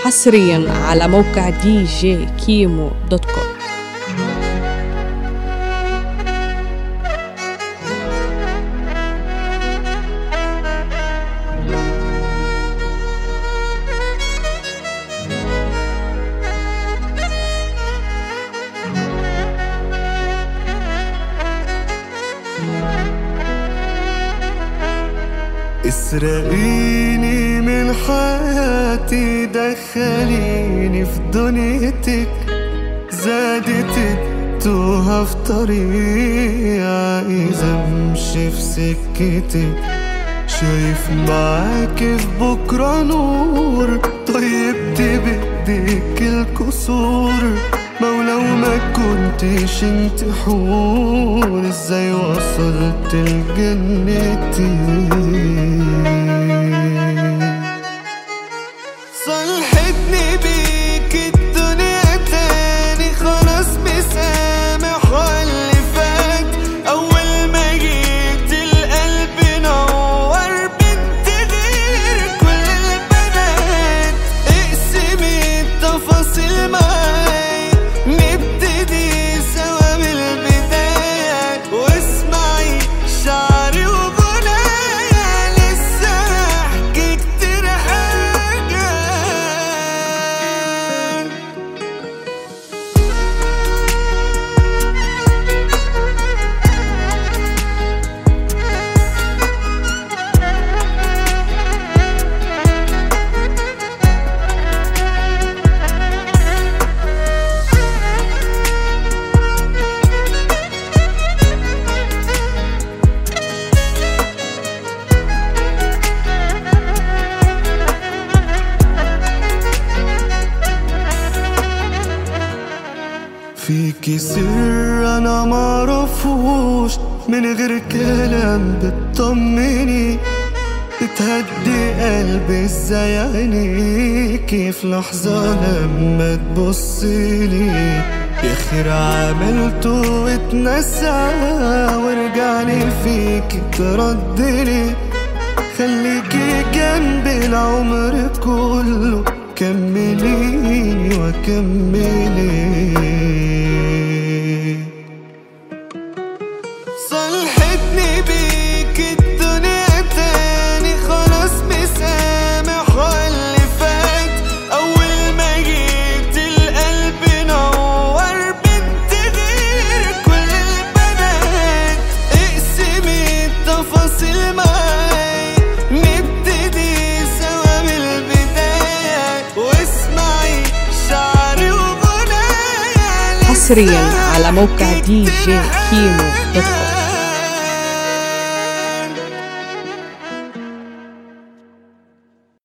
حصريا على موقع دي جي كيمو دوت كوم اسرقيني من حياتي دخليني في دنيتك زادت التوهة في طريقي عايز امشي في سكتك شايف معاك في بكرة نور طيبت بايديك الكسور مولو ما كنتش انت حور ازاي وصلت لجنتي صلحتني بيك الدنيا تاني خلاص مسامح اللي فات اول ما جيت القلب نور بنت غير كل البنات اقسمي التفاصيل معايا نبتدي سوا من البداية واسمعي شعري وغنايا لسه هحكي كتير حاجات فيكي سر انا معرفوش من غير كلام بتطمني بتهدي قلبي ازاي عينيكي في لحظة لما تبصيلي يا خير عملته واتنسى ورجعني فيكي تردلي خليكي جنبي العمر كله كمليني وكملي صلحتني بيك الدنيا تاني خلاص مسامح اللي فات اول ما جيت القلب نور بنت غير كل البنات اقسمي التفاصيل معايا نبتدي سوا من البداية واسمعي شعري وغنايا حصريا على موقع دي جي كيمو دوت كوم